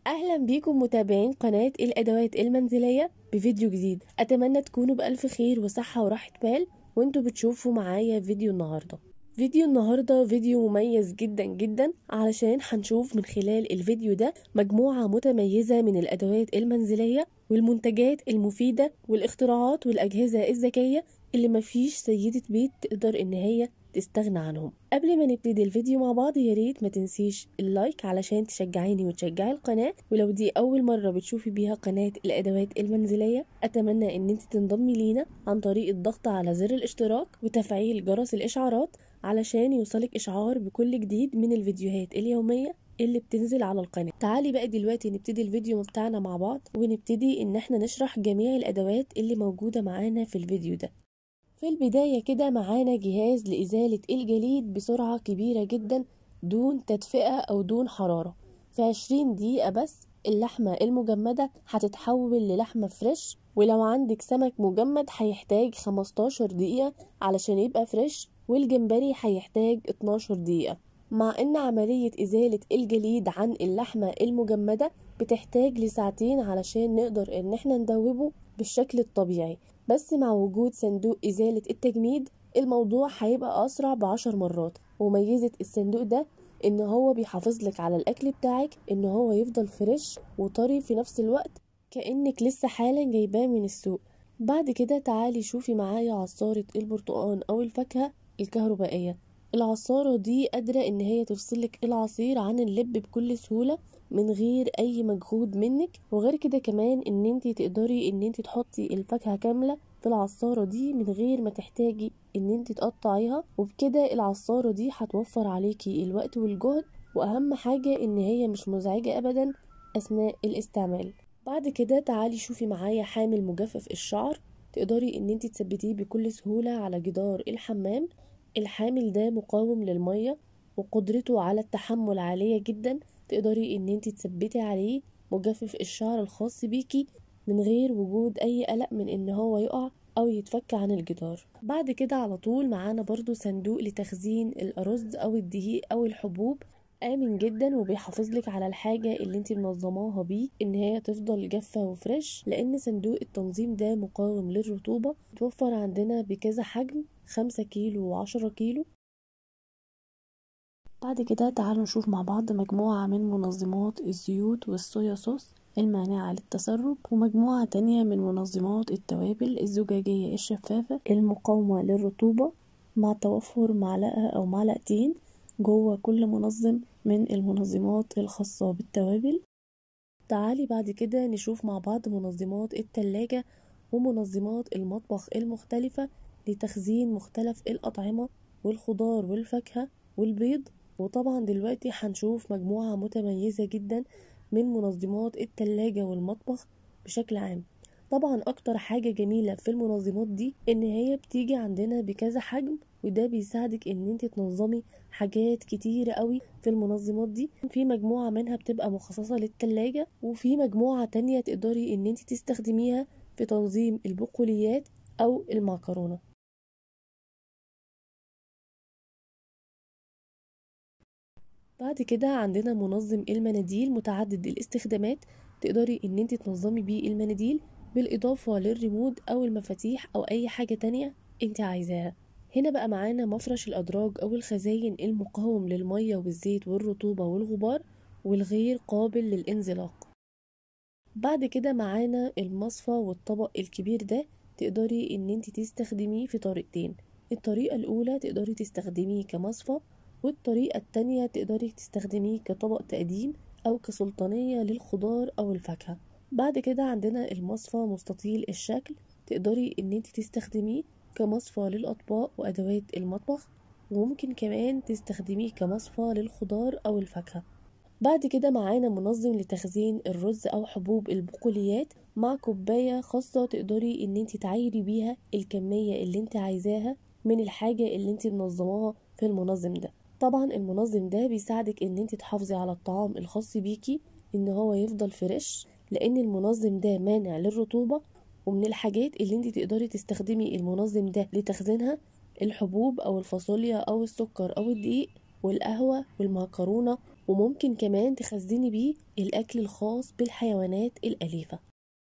اهلا بيكم متابعين قناة الادوات المنزلية بفيديو جديد اتمنى تكونوا بالف خير وصحة وراحة بال وانتوا بتشوفوا معايا فيديو النهاردة فيديو النهاردة فيديو مميز جدا جدا علشان هنشوف من خلال الفيديو ده مجموعة متميزة من الادوات المنزلية والمنتجات المفيدة والاختراعات والاجهزة الذكية اللي مفيش سيدة بيت تقدر ان هي تستغنى عنهم قبل ما نبتدي الفيديو مع بعض يا ريت ما تنسيش اللايك علشان تشجعيني وتشجعي القناة ولو دي أول مرة بتشوفي بيها قناة الأدوات المنزلية أتمنى إن انت تنضمي لينا عن طريق الضغط على زر الاشتراك وتفعيل جرس الإشعارات علشان يوصلك إشعار بكل جديد من الفيديوهات اليومية اللي بتنزل على القناة تعالي بقى دلوقتي نبتدي الفيديو بتاعنا مع بعض ونبتدي ان احنا نشرح جميع الادوات اللي موجودة معانا في الفيديو ده في البداية كده معانا جهاز لإزالة الجليد بسرعة كبيرة جدا دون تدفئة أو دون حرارة في عشرين دقيقة بس اللحمة المجمدة هتتحول للحمة فريش ولو عندك سمك مجمد هيحتاج 15 دقيقة علشان يبقى فريش والجمبري هيحتاج 12 دقيقة مع ان عملية ازالة الجليد عن اللحمة المجمدة بتحتاج لساعتين علشان نقدر ان احنا ندوبه بالشكل الطبيعي بس مع وجود صندوق ازالة التجميد الموضوع هيبقى اسرع بعشر مرات وميزة الصندوق ده ان هو بيحافظ لك على الاكل بتاعك ان هو يفضل فريش وطري في نفس الوقت كأنك لسه حالا جايباه من السوق بعد كده تعالي شوفي معايا عصارة البرتقان او الفاكهة الكهربائية العصارة دي قادرة ان هي تفصلك العصير عن اللب بكل سهولة من غير اي مجهود منك وغير كده كمان ان انت تقدري ان انت تحطي الفاكهة كاملة في العصارة دي من غير ما تحتاجي ان انت تقطعيها وبكده العصارة دي هتوفر عليكي الوقت والجهد واهم حاجة ان هي مش مزعجة ابدا اثناء الاستعمال بعد كده تعالي شوفي معايا حامل مجفف الشعر تقدري ان انت تثبتيه بكل سهولة على جدار الحمام الحامل ده مقاوم للمية وقدرته على التحمل عالية جدا تقدري ان انت تثبتي عليه مجفف الشعر الخاص بيكي من غير وجود اي قلق من ان هو يقع او يتفك عن الجدار بعد كده على طول معانا برضو صندوق لتخزين الارز او الدقيق او الحبوب امن جدا وبيحافظ لك على الحاجه اللي انت منظماها بيه ان هي تفضل جافه وفريش لان صندوق التنظيم ده مقاوم للرطوبه توفر عندنا بكذا حجم خمسة كيلو وعشرة كيلو بعد كده تعالوا نشوف مع بعض مجموعة من منظمات الزيوت والصويا صوص المانعة للتسرب ومجموعة تانية من منظمات التوابل الزجاجية الشفافة المقاومة للرطوبة مع توفر معلقة أو معلقتين جوه كل منظم من المنظمات الخاصة بالتوابل تعالي بعد كده نشوف مع بعض منظمات التلاجة ومنظمات المطبخ المختلفة لتخزين مختلف الأطعمة والخضار والفاكهة والبيض وطبعا دلوقتي هنشوف مجموعة متميزة جدا من منظمات التلاجة والمطبخ بشكل عام طبعا اكتر حاجة جميلة في المنظمات دي ان هي بتيجي عندنا بكذا حجم وده بيساعدك ان انت تنظمي حاجات كتيرة قوي في المنظمات دي في مجموعة منها بتبقى مخصصة للتلاجة وفي مجموعة تانية تقدري ان انت تستخدميها في تنظيم البقوليات او المعكرونة بعد كده عندنا منظم المناديل متعدد الاستخدامات تقدري ان انت تنظمي بيه المناديل بالاضافة للريموت او المفاتيح او اي حاجة تانية انت عايزاها هنا بقى معانا مفرش الادراج او الخزاين المقاوم للمية والزيت والرطوبة والغبار والغير قابل للانزلاق بعد كده معانا المصفى والطبق الكبير ده تقدري ان انت تستخدميه في طريقتين الطريقة الاولى تقدري تستخدميه كمصفى والطريقة التانية تقدري تستخدميه كطبق تقديم أو كسلطانية للخضار أو الفاكهة بعد كده عندنا المصفى مستطيل الشكل تقدري ان انت تستخدميه كمصفى للأطباق وأدوات المطبخ وممكن كمان تستخدميه كمصفى للخضار أو الفاكهة بعد كده معانا منظم لتخزين الرز أو حبوب البقوليات مع كوباية خاصة تقدري ان انت تعايري بيها الكمية اللي انت عايزاها من الحاجة اللي انت منظماها في المنظم ده طبعا المنظم ده بيساعدك ان انت تحافظي على الطعام الخاص بيكي ان هو يفضل فريش لان المنظم ده مانع للرطوبة ومن الحاجات اللي انت تقدري تستخدمي المنظم ده لتخزينها الحبوب او الفاصوليا او السكر او الدقيق والقهوة والمعكرونة وممكن كمان تخزني بيه الأكل الخاص بالحيوانات الأليفة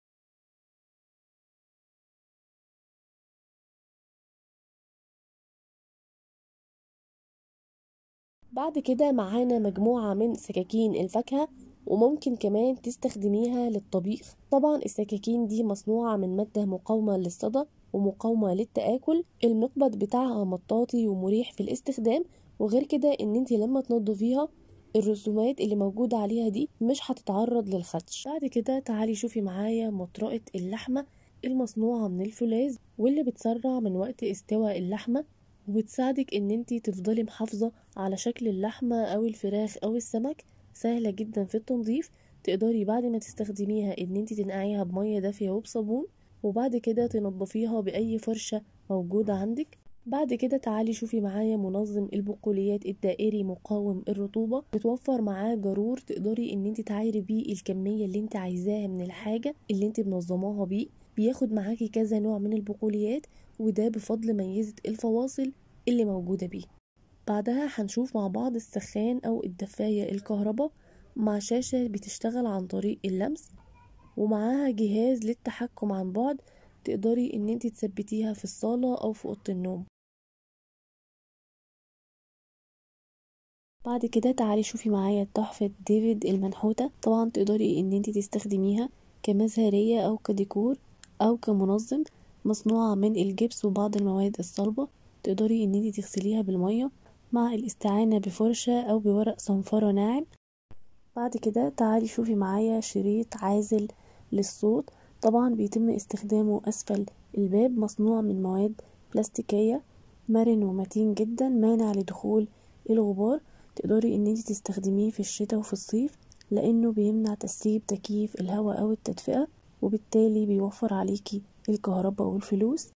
بعد كده معانا مجموعة من سكاكين الفاكهة وممكن كمان تستخدميها للطبيخ طبعا السكاكين دي مصنوعة من مادة مقاومة للصدى ومقاومة للتآكل المقبض بتاعها مطاطي ومريح في الاستخدام وغير كده ان انت لما تنضفيها الرسومات اللي موجودة عليها دي مش هتتعرض للخدش بعد كده تعالي شوفي معايا مطرقة اللحمة المصنوعة من الفولاذ واللي بتسرع من وقت استواء اللحمة وبتساعدك ان انتي تفضلي محافظة على شكل اللحمة او الفراخ او السمك سهلة جدا في التنظيف تقدري بعد ما تستخدميها ان انتي تنقعيها بمية دافية وبصابون وبعد كده تنضفيها بأي فرشة موجودة عندك بعد كده تعالي شوفي معايا منظم البقوليات الدائري مقاوم الرطوبة بتوفر معاه جرور تقدري ان انت تعايري بيه الكمية اللي انت عايزاها من الحاجة اللي انت منظماها بيه بياخد معاكي كذا نوع من البقوليات وده بفضل ميزة الفواصل اللي موجودة بيه بعدها هنشوف مع بعض السخان او الدفاية الكهرباء مع شاشة بتشتغل عن طريق اللمس ومعاها جهاز للتحكم عن بعد تقدري ان انت تثبتيها في الصالة او في اوضة النوم بعد كده تعالي شوفي معايا تحفة ديفيد المنحوتة طبعا تقدري ان انت تستخدميها كمزهرية او كديكور او كمنظم مصنوعة من الجبس وبعض المواد الصلبة تقدري ان انت تغسليها بالمية مع الاستعانة بفرشة او بورق صنفرة ناعم بعد كده تعالي شوفي معايا شريط عازل للصوت طبعا بيتم استخدامه اسفل الباب مصنوع من مواد بلاستيكية مرن ومتين جدا مانع لدخول الغبار تقدري ان انت تستخدميه في الشتاء وفي الصيف لانه بيمنع تسريب تكييف الهواء او التدفئة وبالتالي بيوفر عليكي الكهرباء والفلوس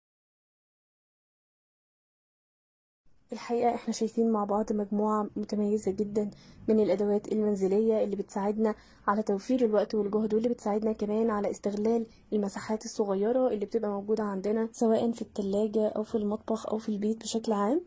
الحقيقة احنا شايفين مع بعض مجموعة متميزة جدا من الأدوات المنزلية اللي بتساعدنا على توفير الوقت والجهد واللي بتساعدنا كمان على استغلال المساحات الصغيرة اللي بتبقى موجودة عندنا سواء في التلاجة أو في المطبخ أو في البيت بشكل عام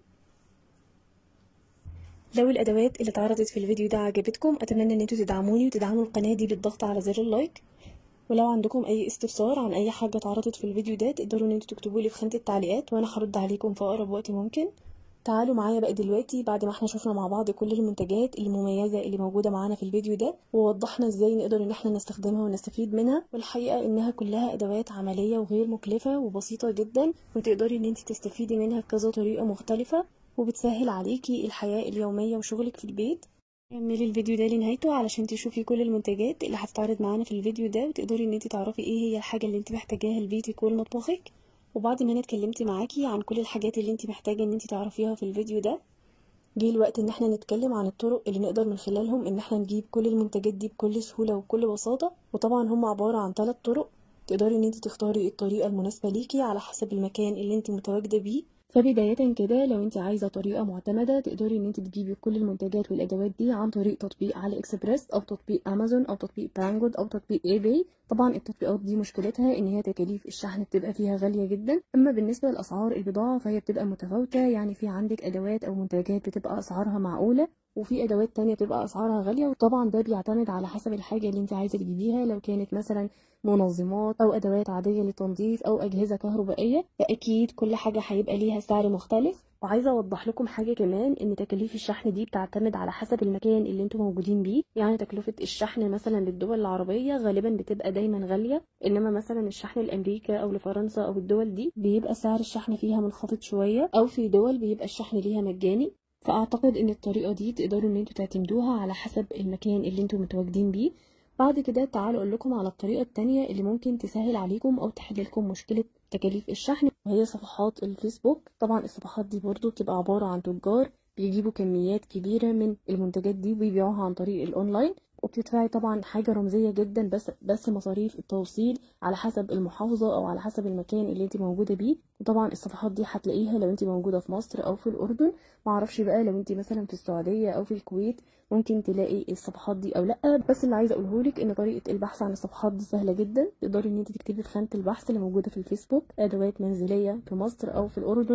لو الأدوات اللي اتعرضت في الفيديو ده عجبتكم أتمنى إن انتوا تدعموني وتدعموا القناة دي بالضغط على زر اللايك ولو عندكم أي استفسار عن أي حاجة اتعرضت في الفيديو ده تقدروا إن انتوا تكتبوا لي في خانة التعليقات وأنا هرد عليكم في أقرب وقت ممكن تعالوا معايا بقى دلوقتي بعد ما احنا شفنا مع بعض كل المنتجات المميزة اللي موجودة معانا في الفيديو ده ووضحنا ازاي نقدر ان احنا نستخدمها ونستفيد منها والحقيقة انها كلها ادوات عملية وغير مكلفة وبسيطة جدا وتقدري ان انت تستفيدي منها بكذا طريقة مختلفة وبتسهل عليكي الحياة اليومية وشغلك في البيت كملي الفيديو ده لنهايته علشان تشوفي كل المنتجات اللي هتتعرض معانا في الفيديو ده وتقدري ان انت تعرفي ايه هي الحاجة اللي انت محتاجاها لبيتك ولمطبخك وبعد ما انا اتكلمت معاكي عن كل الحاجات اللي انت محتاجة ان انت تعرفيها في الفيديو ده جه الوقت ان احنا نتكلم عن الطرق اللي نقدر من خلالهم ان احنا نجيب كل المنتجات دي بكل سهولة وبكل بساطة وطبعا هم عبارة عن ثلاث طرق تقدري ان انت تختاري الطريقة المناسبة ليكي على حسب المكان اللي انت متواجدة بيه فبداية كده لو انت عايزة طريقة معتمدة تقدري ان انت تجيبي كل المنتجات والادوات دي عن طريق تطبيق علي اكسبريس او تطبيق امازون او تطبيق بانجود او تطبيق اي باي طبعا التطبيقات دي مشكلتها ان هي تكاليف الشحن بتبقى فيها غالية جدا اما بالنسبة لاسعار البضاعة فهي بتبقى متفاوتة يعني في عندك ادوات او منتجات بتبقى اسعارها معقولة وفي ادوات تانية بتبقى اسعارها غالية وطبعا ده بيعتمد على حسب الحاجة اللي انت عايزة تجيبيها لو كانت مثلا منظمات او ادوات عادية للتنظيف او اجهزة كهربائية فاكيد كل حاجة هيبقى ليها سعر مختلف وعايزه اوضح لكم حاجه كمان ان تكاليف الشحن دي بتعتمد على حسب المكان اللي انتم موجودين بيه يعني تكلفه الشحن مثلا للدول العربيه غالبا بتبقى دايما غاليه انما مثلا الشحن لامريكا او لفرنسا او الدول دي بيبقى سعر الشحن فيها منخفض شويه او في دول بيبقى الشحن ليها مجاني فاعتقد ان الطريقه دي تقدروا ان انتوا تعتمدوها على حسب المكان اللي انتم متواجدين بيه بعد كده تعالوا اقول لكم على الطريقه التانية اللي ممكن تسهل عليكم او تحل لكم مشكله تكاليف الشحن وهي صفحات الفيسبوك طبعا الصفحات دي برضو بتبقى عباره عن تجار بيجيبوا كميات كبيره من المنتجات دي وبيبيعوها عن طريق الاونلاين وبتدفعي طبعا حاجه رمزيه جدا بس بس مصاريف التوصيل على حسب المحافظه او على حسب المكان اللي انت موجوده بيه وطبعا الصفحات دي هتلاقيها لو انت موجوده في مصر او في الاردن معرفش بقى لو انت مثلا في السعوديه او في الكويت ممكن تلاقي الصفحات دي او لا بس اللي عايزه اقوله لك ان طريقه البحث عن الصفحات دي سهله جدا تقدري ان انت تكتبي في خانه البحث اللي موجوده في الفيسبوك ادوات منزليه في مصر او في الاردن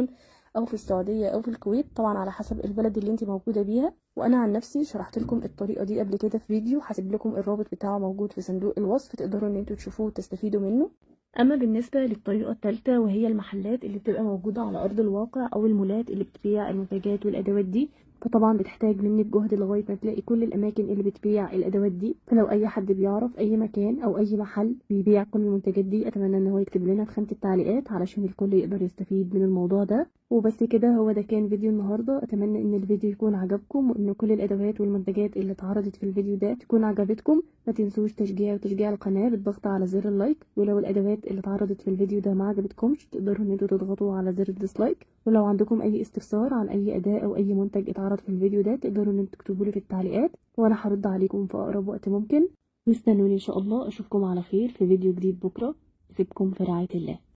او في السعوديه او في الكويت طبعا على حسب البلد اللي انت موجوده بيها وانا عن نفسي شرحت لكم الطريقه دي قبل كده في فيديو هسيب لكم الرابط بتاعه موجود في صندوق الوصف تقدروا ان انتوا تشوفوه وتستفيدوا منه اما بالنسبه للطريقه الثالثه وهي المحلات اللي بتبقى موجوده على ارض الواقع او المولات اللي بتبيع المنتجات والادوات دي فطبعا بتحتاج منك جهد لغايه ما تلاقي كل الاماكن اللي بتبيع الادوات دي فلو اي حد بيعرف اي مكان او اي محل بيبيع كل المنتجات دي اتمنى ان هو يكتب لنا في خانه التعليقات علشان الكل يقدر يستفيد من الموضوع ده وبس كده هو ده كان فيديو النهارده اتمنى ان الفيديو يكون عجبكم وان كل الادوات والمنتجات اللي اتعرضت في الفيديو ده تكون عجبتكم ما تنسوش تشجيع وتشجيع القناه بالضغط على زر اللايك ولو الادوات اللي اتعرضت في الفيديو ده ما عجبتكمش تقدروا ان انتوا تضغطوا على زر الديسلايك ولو عندكم اي استفسار عن اي اداه او اي منتج اتعرض في الفيديو ده تقدروا ان انتوا تكتبوا لي في التعليقات وانا هرد عليكم في اقرب وقت ممكن واستنوني ان شاء الله اشوفكم على خير في فيديو جديد بكره سيبكم في رعايه الله